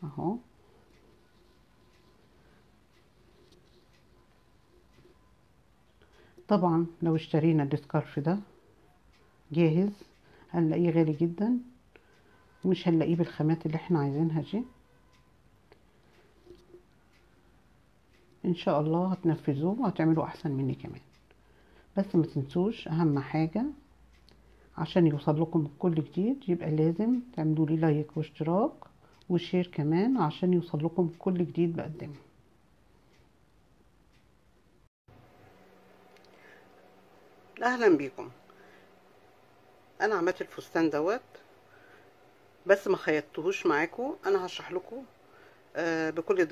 اهو طبعا لو اشترينا السكارف ده جاهز هنلاقيه غالي جدا ومش هنلاقيه بالخامات اللي احنا عايزينها دي ان شاء الله هتنفذوه وهتعملوا احسن مني كمان بس ما تنسوش اهم حاجة عشان يوصل لكم كل جديد يبقى لازم تعملوا لي لايك واشتراك وشير كمان عشان يوصل لكم كل جديد بقدمه اهلا بيكم انا عملت الفستان دوت بس ما خيطتهوش معاكم انا هشرح لكم آه بكل